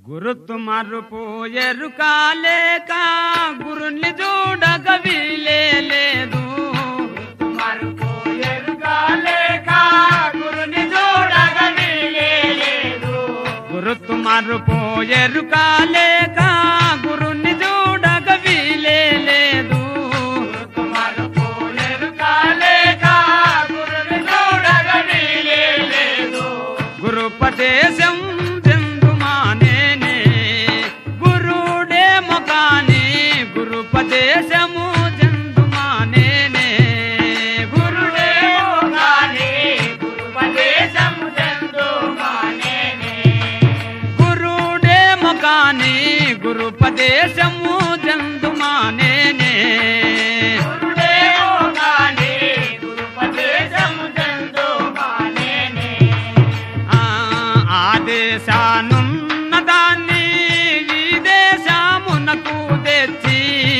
గురుతు మరుపు ఎరుకాలేక గురుని చూడగ వీలే లేదు మరుపు ఎరుగాలేక గురుని చూడగ వీలేదు. గురుతు మరుపు ఎరుకాలేక గురుని చూడగ వీలే లేదు మరుపు ఎరుగాలేక గురుని చూడగ వీలేదు. గురుపదేశం చెందుమానేనే గురుడే మొకాని గురుపదేశము చెందుమానేనే గురుడే గురుడేమో గాని గురుపదేశము చెందు మానేనే. గురుడే మొకాని గురుపదేశము చెందుమానేనే గురుడేమో గాని గురుపదేశము చెందు మానేనే. ఆ ఆదేశానున్న దాన్ని ఈ దేశమునకు తెచ్చి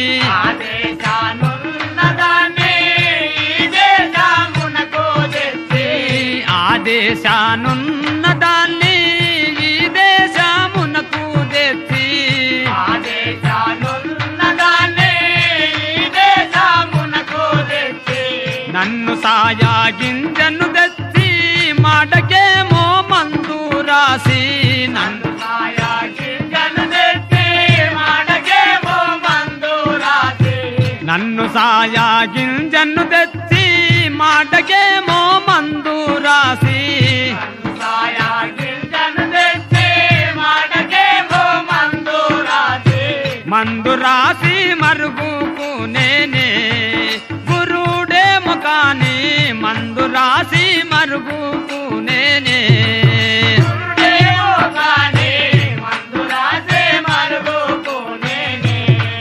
ఆదేశానున్నదాన్ని ఈ దేశమునకు తెచ్చి, ఆదేశానున్న దాన్ని ఈ దేశమునకు తెచ్చి ఆదేశానున్నదాన్ని ఈ దేశమునకు తెచ్చి, నన్ను సాయాగింజను తెచ్చి మాటకేమో మందు రాసి నన్ను నన్ను సాయాగింజను తెచ్చి, మాటకేమో మందు రాసి, నన్ను సాయాగింజను తెచ్చి మాటకేమో మందు రాసి నన్ను సాయాగింజను తెచ్చి, మాటకేమో మందు రాసి, మందు రాసి మరుగుకు నేనే గురుడే ముఖాని మందు రాసి మరుగుకు నేనే గురుడేమో గాని మందు రాసి మరుగుకు నేనే.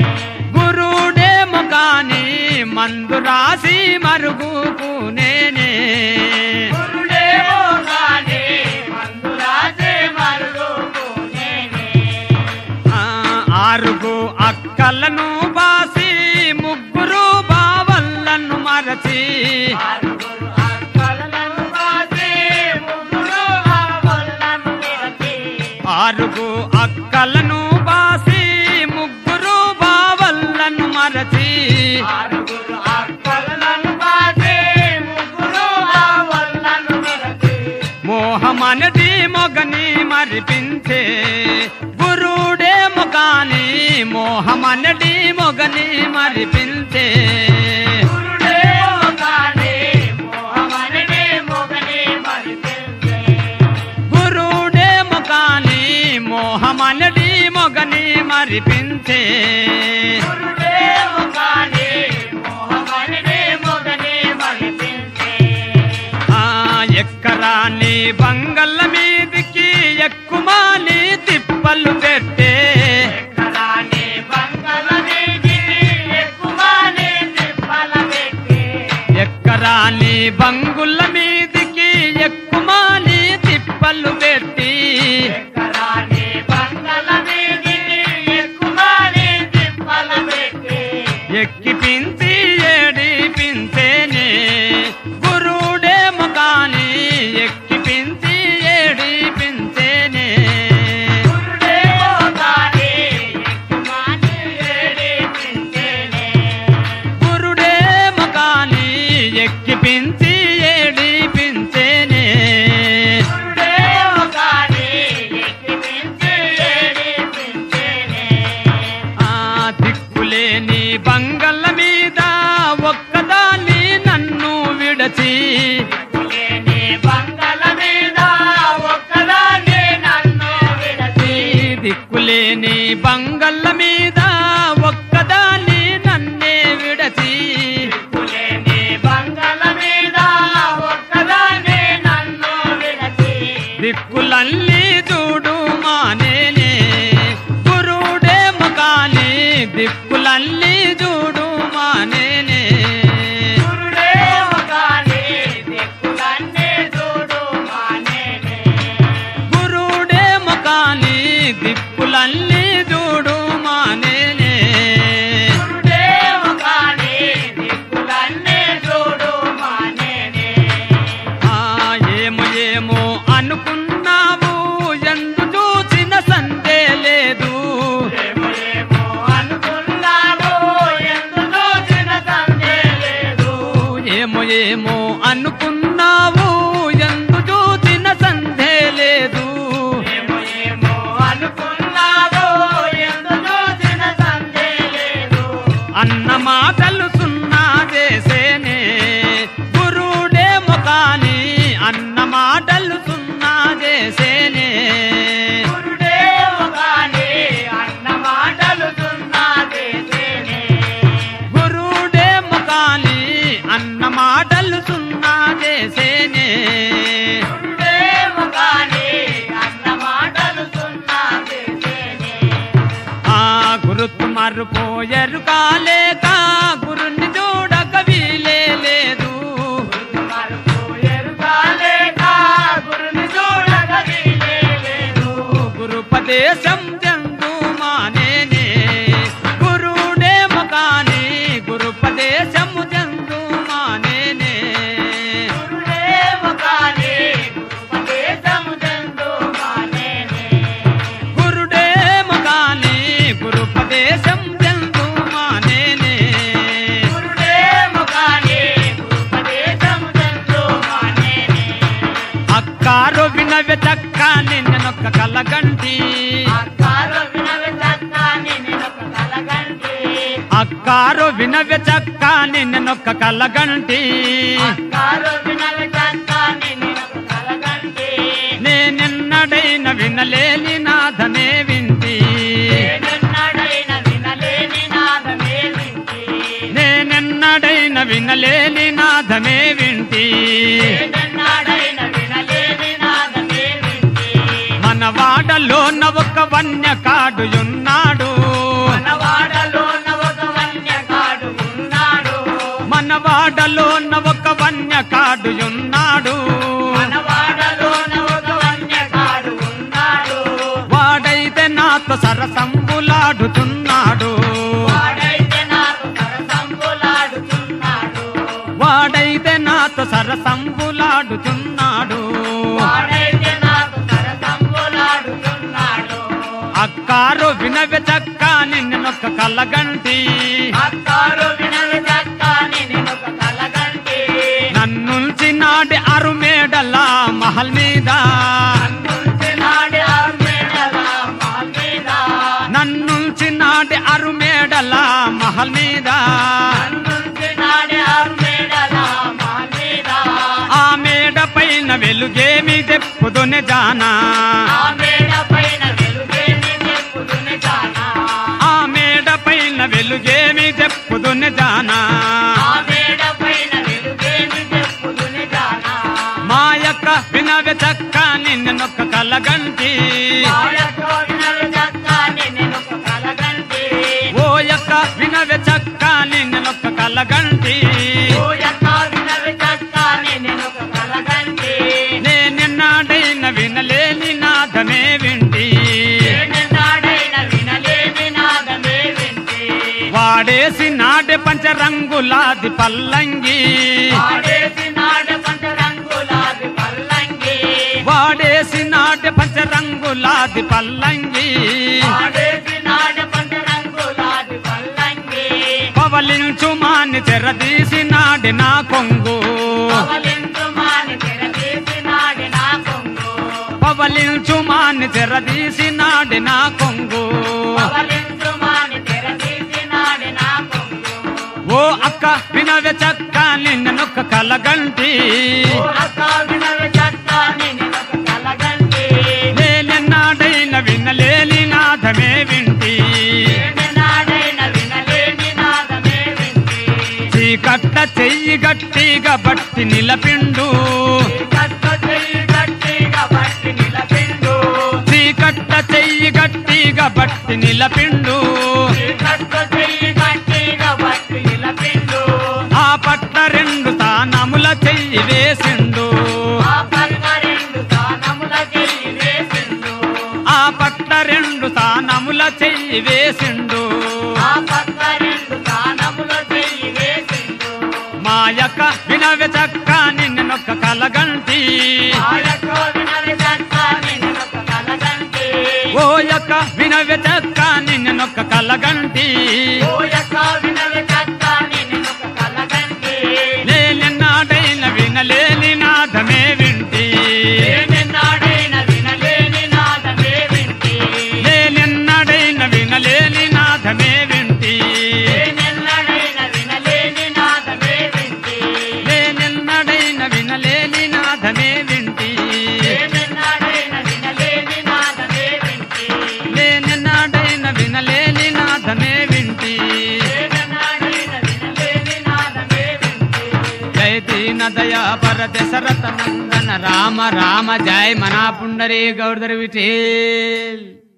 గురుడే ముఖాని మందు రాసి మరుగుకు నేనే గురుడేమో గాని మందు రాసి మరుగుకు నేనే. ఆ, ఆరుగు అక్కలను బాసి ముగ్గురు బావళ్ళను మరచి ఆరుగురు అక్కలను కాసి, ముగ్గురు ఆవళ్ళను విరచి, ఆరుగు అక్కలను బాసి ముగ్గురు బావళ్ళను మరచి ఆరుగురు అక్కలను కాసి, ముగ్గురు ఆవళ్ళను విరచి, మోహమనటి మొగని మరిపించే గురుడే మొగాని మోహమనటి మొగని మరిపించే గురుడేమో గాని మోహమనడి మొగని మరిపించే. గురుడే మొగాని మోహమనటి మొగని మరిపించే గురుడేమో గాని మోహమనడి మొగని మరిపించే. ఆ ఎక్కరాని బంగళ్ళ మీదికి ఎక్కుమాని తిప్పలు పెట్టే ఎక్కరాని బంగళ మీదికి ఎక్కువని తిప్పల పెట్టి, ఎక్కరాని బంగుళ్ళ మీదికి ఎక్కుమాని తిప్పలు పెట్టి ఎక్కరాని బంగళ మీదికి ఎక్కువని తిప్పల పెట్టి, ఎక్కిపించి ఏడిపించేనే గురుడే ముఖాని ఎక్కిపించి ఏడిపించేనే గురుడేమో గాని ఎక్కువని ఏడిపించేనే. గురుడే ముఖాని ఎక్కిపించి ఏడిపించేనే గురుడేమో గాని ఎక్కిపించి ఏడిపించేనే. ఆ దిక్కులేని బంగళ్ళ మీద ఒక్కదాన్ని నన్ను విడచి లేని బంగళ మీద ఒక్కదాన్ని నన్ను విడచి, దిక్కులేని బంగళ్ళ మీద ఒక్కదాన్ని నన్నే విడచి లేని బంగళ మీద ఒక్కదాన్ని నన్ను విడచి, దిక్కులల్లి చూడు మానేనే గురుడే ముఖాని దిక్కులల్లి చూడు మానేనే గురుడేమో గాని దిక్కులన్నీ చూడు మానేనే. గురుడే ముఖాని దిక్కులల్లి చూడు మానేనే గురుడేమో గాని దిక్కులన్నీ చూడు మానేనే. ఆ ఏమో ఏమో అనుకున్నావు ఏమో అనుకున్నావు ఎందు చూసిన సందే లేదు ఏమో ఏమో అనుకున్నావో ఎందు చూసిన సందే లేదు అన్న మాటలు సున్నా చేసేనే గురుడే ముఖాని అన్న మాటలు సున్నా చేసేనే గురుడేవు గాని అన్న మాటలు సున్నా చేసేనే గురుడే ముఖాని అన్న మాటలు సున్నా చేసేనే గురుడేవు గాని అన్న మాటలు సున్నా చేసేనే ఆ గురుతు మరుపోయరు కాలేక గురుని చూడక వీలే లేదు మరుపు ఎరుగాలేక గురుని చూడక వీలే లేదు గురుపదేశం చెందు మానేనే గురుడే ముఖాని గురుపదేశము చెందు మానేనే గురుడేవు గాని గురుపదేశము చెందు మానేనే గురుడే ముఖాని గురుపదేశం చెందు మానేనే గురుడేవు గాని గురుపదేశము చెందు మానేనే అక్కారు వినవె చక్క నిన్నొక్క కలగంటి అక్కారు వినవి చక్కాని నిన్నొక కలగంటి అక్కారు వినవె చక్క నిన్నొక్క కలగంటి అక్కారు వినవి చక్కాని నిన్నొక కలగంటి నేనెన్నడైన వినలేని నాథనే వింటి నేనెన్నడైన వినలేని నాదమే వింటి నేనెన్నడైన వినలేని నాథమే వింటి నేనెన్నడైన వినలేని నాదమే వింటి మన వాడలోన ఒక వన్య కాడుయున్నాడు మనవాడలోన ఒక వన్యగాడు ఉన్నాడు మన వాడలోన ఒక వన్య కాడుయున్నాడు మనవాడలోన ఒక వన్యగాడు ఉన్నాడు వాడైతే నాతో సరసంబులాడుతున్నాడు వాడైతే నాకు సరసంబులాడుతున్నాడు వాడైతే నాతో సరసంబులాడుతున్నాడు వాడైతే నాకు సరసంబులాడుతున్నాడు అక్కారు వినవె చక్క నిన్నొక్క కలగంటి అక్కారు వినవి చక్కాని నేనొక కలగంటి నన్నుంచి నాటి అరుమేడల మహల్ మీద నన్నుంచినాడి ఆర్మేడల మాల్ మీద నన్నుంచి నాటి అరుమేడల మహల్ మీద నన్నుంచినాడి ఆర్మేడల మాల్ మీద ఆ మేడ పైన వెలుగేమి చెప్పుదునే జానా ఆ మేడ పైన వెలుగేమి చెప్పుదుని జానా ఆ మేడ పైన వెలుగేమి చెప్పుదునే జానా ఆ మేడ పైన వెలుగేమి చెప్పుదుని జానా మా యొక్క వినవె చక్క నిన్నొక్క కలగంటి ఆయతో వినవి చక్కాని నేనొక కలగంటి ఓ యొక్క వినవె చక్క నిన్నొక్క కలగంటి ఓ యొక్క వినవి చక్కాని నేనొక కలగంటి నేనెన్నాడైన వినలేని నాదమే వింటి నేనెన్నడైన వినలేని నాదమే వింటి వాడేసి నాటి పంచరంగులాది పల్లంగి వాడేసి నాడ పంచరంగులాది పల్లంగి వాడేసి నాటి పంచరంగులాది పల్లంగి వాడేసి నాడ పంచరంగులాది పల్లంగి పవలించు మాని చెరదీసి నాడి నా కొంగు పవలించు మాని తెరదీసి నాడి నా కొంగు పవలించు మాని చెరదీసి నాడి నా కొంగు పవలించు మాని తెరదీసి నాడి నా కొంగు ఓ అక్క వినవె చక్క నిన్నొక్క కలగంటి ఓ అక్క వినవి చక్కాని నేనొక కలగంటి నేనెన్నాడైన వినలేని నాదమే వింటి నేనెన్నడైన వినలేని నాదమే వింటి చీకట్ట చెయ్యి గట్టిగా బట్టి నిలపిండు కట్ట చెయ్యి గట్టిగా పట్టి నిలబిండు చీకట్ట చెయ్యి గట్టిగా బట్టి నిలపిండు కట్ట చెయ్యి గట్టిగా పట్టి నిలబిండు ఆ పట్ట రెండు తానముల చెయ్యి వేసిండు ఆ పక్క రెండు దానముల చెయ్యి వేసిండు ఆ పట్ట రెండు తానముల చెయ్యి వేసిండు ఆ పక్క రెండు దానముల చెయ్యి వేసిండు మాయక వినవె చక్క నిన్నొక్క కలగంటి ఆయతో వినవి చక్కాని నేనొక కలగంటి ఓ యొక్క వినవె చక్క నిన్నొక్క కలగంటి ఓ యొక్క వినవి చక్కాని నేనొక కలగంటి నేనెన్నాడ దీన దయా పర దశరథ నందన రామ రామ జయ మనా పుండరీ గౌడర్ విఠేల్